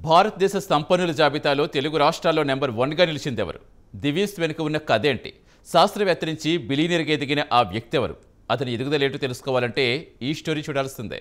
భారతదేశ సంపన్నుల జాబితాలో తెలుగు రాష్ట్రాల్లో నెంబర్ వన్గా నిలిచిందెవరు దివీస్ వెనుక ఉన్న కథేంటి శాస్త్రవేత్త నుంచి బిలీనియర్గా ఎదిగిన ఆ వ్యక్తి ఎవరు అతని ఎదుగుదలేటో తెలుసుకోవాలంటే ఈ స్టోరీ చూడాల్సిందే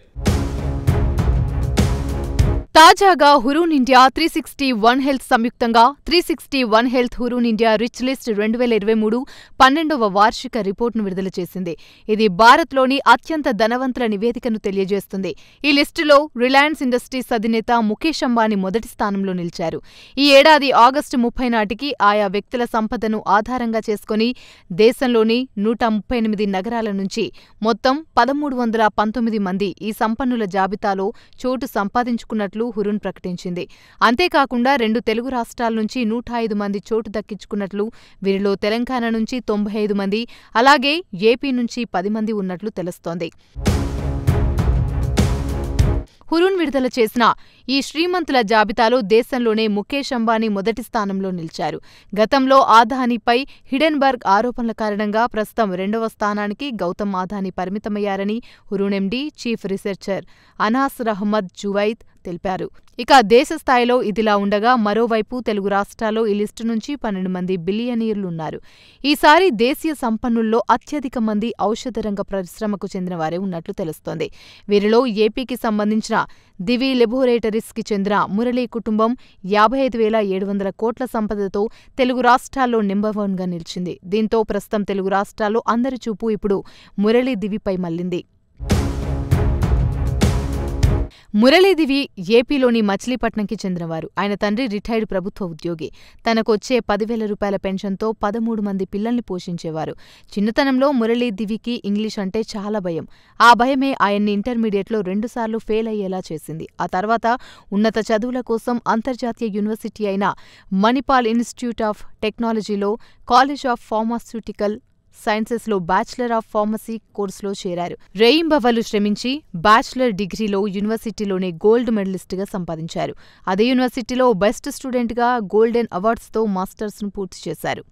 తాజాగా Hurun India three sixty one health సంయుక్తంగా three sixty one health Hurun India rich list రెండు వేల ఇరవై మూడు పన్నెండవ వార్షిక రిపోర్టును విడుదల చేసింది ఇది భారత్లోని అత్యంత ధనవంతుల నివేదికను తెలియజేస్తుంది ఈ లిస్టులో రిలయన్స్ ఇండస్ట్రీస్ అధినేత ముఖేష్ అంబానీ మొదటి స్థానంలో నిలిచారు ఈ ఏడాది ఆగస్టు ముప్పై నాటికి ఆయా వ్యక్తుల సంపదను ఆధారంగా చేసుకుని దేశంలోని నూట ముప్పై ఎనిమిది నగరాల నుంచి మొత్తం పదమూడు వందల పంతొమ్మిది మంది ఈ సంపన్నుల జాబితాలో చోటు సంపాదించుకున్నట్లు హురూన్ ప్రకటించింది అంతేకాకుండా రెండు తెలుగు రాష్ట్రాల నుంచి నూట ఐదు మంది చోటు దక్కించుకున్నట్లు వీరిలో తెలంగాణ నుంచి తొంభై ఐదు మంది అలాగే ఏపీ నుంచి పది మంది ఉన్నట్లు తెలుస్తోంది హురూన్ విడుదల చేసిన ఈ శ్రీమంతుల జాబితాలో దేశంలోనే ముఖేష్ అంబానీ మొదటి స్థానంలో నిలిచారు గతంలో ఆదానీపై హిడెన్బర్గ్ ఆరోపణల కారణంగా ప్రస్తుతం రెండవ స్థానానికి గౌతమ్ ఆదానీ పరిమితమయ్యారని Hurun MD chief researcher Anas Rahman Junaid తెలిపారు ఇక దేశ స్థాయిలో ఇదిలా ఉండగా మరోవైపు తెలుగు రాష్ట్రాల్లో ఈ లిస్టు నుంచి పన్నెండు మంది బిలియనీర్లు ఉన్నారు ఈసారి దేశీయ సంపన్నుల్లో అత్యధిక మంది ఔషధ రంగ పరిశ్రమకు చెందిన వారే ఉన్నట్లు తెలుస్తోంది వీరిలో ఏపీకి సంబంధించిన దివి లెబొరేటరీస్కి చెందిన మురళీ కుటుంబం యాభై ఐదు వేల ఏడు వందల కోట్ల సంపదతో తెలుగు రాష్ట్రాల్లో నెంబర్ వన్గా నిలిచింది దీంతో ప్రస్తుతం తెలుగు రాష్ట్రాల్లో అందరి చూపు ఇప్పుడు మురళీ దివిపై మళ్లింది మురళీదివి ఏపీలోని మచిలీపట్నంకి చెందినవారు ఆయన తండ్రి రిటైర్డ్ ప్రభుత్వ ఉద్యోగి తనకొచ్చే పదివేల రూపాయల పెన్షన్తో పదమూడు మంది పిల్లల్ని పోషించేవారు చిన్నతనంలో మురళీదివికి ఇంగ్లీష్ అంటే చాలా భయం ఆ భయమే ఆయన్ని ఇంటర్మీడియట్లో రెండుసార్లు ఫెయిల్ అయ్యేలా చేసింది ఆ తర్వాత ఉన్నత చదువుల కోసం అంతర్జాతీయ యూనివర్సిటీ అయిన మణిపాల్ ఇన్స్టిట్యూట్ ఆఫ్ టెక్నాలజీలో కాలేజ్ ఆఫ్ ఫార్మాస్యూటికల్ సైన్సెస్లో బ్యాచిలర్ ఆఫ్ ఫార్మసీ కోర్సులో చేరారు రేయింబవలు శ్రమించి బ్యాచిలర్ డిగ్రీలో యూనివర్సిటీలోనే గోల్డ్ మెడలిస్ట్గా సంపాదించారు అదే యూనివర్సిటీలో బెస్ట్ స్టూడెంట్గా గోల్డెన్ అవార్డ్స్తో మాస్టర్స్ను పూర్తి చేశారు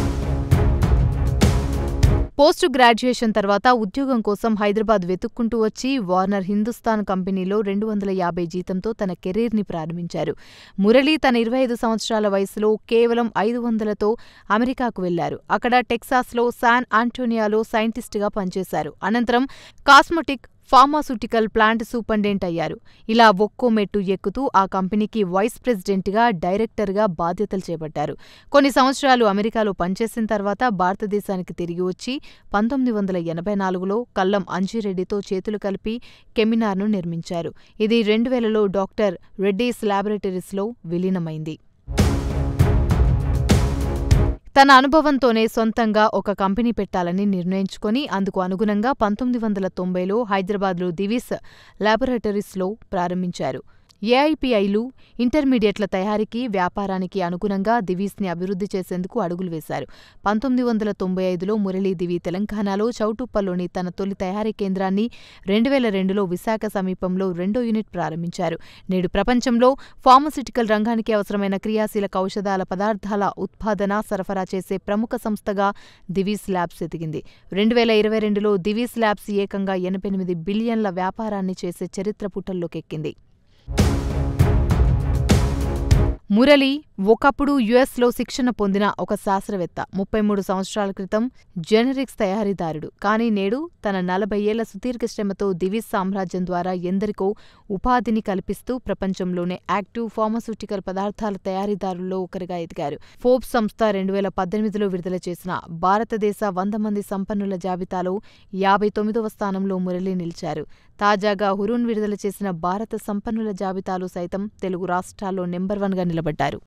పోస్ట్ గ్రాడ్యుయేషన్ తర్వాత ఉద్యోగం కోసం హైదరాబాద్ వెతుక్కుంటూ వచ్చి వార్నర్ హిందుస్థాన్ కంపెనీలో రెండు వందల యాభై జీతంతో తన కెరీర్ని ప్రారంభించారు మురళి తన ఇరవై ఐదు సంవత్సరాల వయసులో కేవలం ఐదు వందలతో అమెరికాకు వెళ్లారు అక్కడ టెక్సాస్లో శాన్ ఆంటోనియాలో సైంటిస్టుగా పనిచేశారు అనంతరం కాస్మెటిక్ ఫార్మాస్యూటికల్ ప్లాంట్ సూపరింటెండెంట్ అయ్యారు ఇలా ఒక్కో మెట్టు ఎక్కుతూ ఆ కంపెనీకి వైస్ ప్రెసిడెంట్గా డైరెక్టర్గా బాధ్యతలు చేపట్టారు కొన్ని సంవత్సరాలు అమెరికాలో పనిచేసిన తర్వాత భారతదేశానికి తిరిగి వచ్చి పంతొమ్మిది వందల ఎనభై నాలుగులో కల్లం అంజిరెడ్డితో చేతులు కలిపి కెమినార్ను నిర్మించారు ఇది రెండు వేలలో డాక్టర్ రెడ్డీస్ ల్యాబొరేటరీస్లో విలీనమైంది తన అనుభవంతోనే సొంతంగా ఒక కంపెనీ పెట్టాలని నిర్ణయించుకొని అందుకు అనుగుణంగా పంతొమ్మిది వందల తొంభైలో హైదరాబాద్లో దివిస్ ల్యాబొరేటరీస్లో ప్రారంభించారు ఏఐపిఐలు ఇంటర్మీడియట్ల తయారీకి వ్యాపారానికి అనుగుణంగా దివీస్ని అభివృద్ధి చేసేందుకు అడుగులు వేశారు పంతొమ్మిది వందల తొంభై ఐదులో మురళీ దివి తెలంగాణలో చౌటుప్పల్లోని తన తొలి తయారీ కేంద్రాన్ని రెండు వేల రెండులో విశాఖ సమీపంలో రెండో యూనిట్ ప్రారంభించారు నేడు ప్రపంచంలో ఫార్మస్యూటికల్ రంగానికి అవసరమైన క్రియాశీలక ఔషధాల పదార్థాల ఉత్పాదన సరఫరా చేసే ప్రముఖ సంస్థగా దివీస్ ల్యాబ్స్ ఎదిగింది రెండు వేల ఇరవై రెండులో దివీస్ ల్యాబ్స్ ఏకంగా ఎనభై ఎనిమిది బిలియన్ల వ్యాపారాన్ని చేసే చరిత్ర పుటల్లోకెక్కింది మురళి ఒకప్పుడు యుఎస్లో శిక్షణ పొందిన ఒక శాస్త్రవేత్త ముప్పై మూడు సంవత్సరాల క్రితం జెనరిక్స్ తయారీదారుడు కానీ నేడు తన నలభై ఏళ్ల సుదీర్ఘ శ్రమతో దివిస్ సామ్రాజ్యం ద్వారా ఎందరికో ఉపాధిని కల్పిస్తూ ప్రపంచంలోనే యాక్టివ్ ఫార్మాస్యూటికల్ పదార్థాల తయారీదారుల్లో ఒకరిగా ఎదిగారు ఫోర్బ్స్ సంస్థ రెండు వేల పద్దెనిమిదిలో విడుదల చేసిన భారతదేశ వంద మంది సంపన్నుల జాబితాలో యాభై తొమ్మిదవ స్థానంలో మురళి నిలిచారు తాజాగా హురూన్ విడుదల చేసిన భారత సంపన్నుల జాబితాలో సైతం తెలుగు రాష్ట్రాల్లో నెంబర్ వన్గా నిలబడ్డారు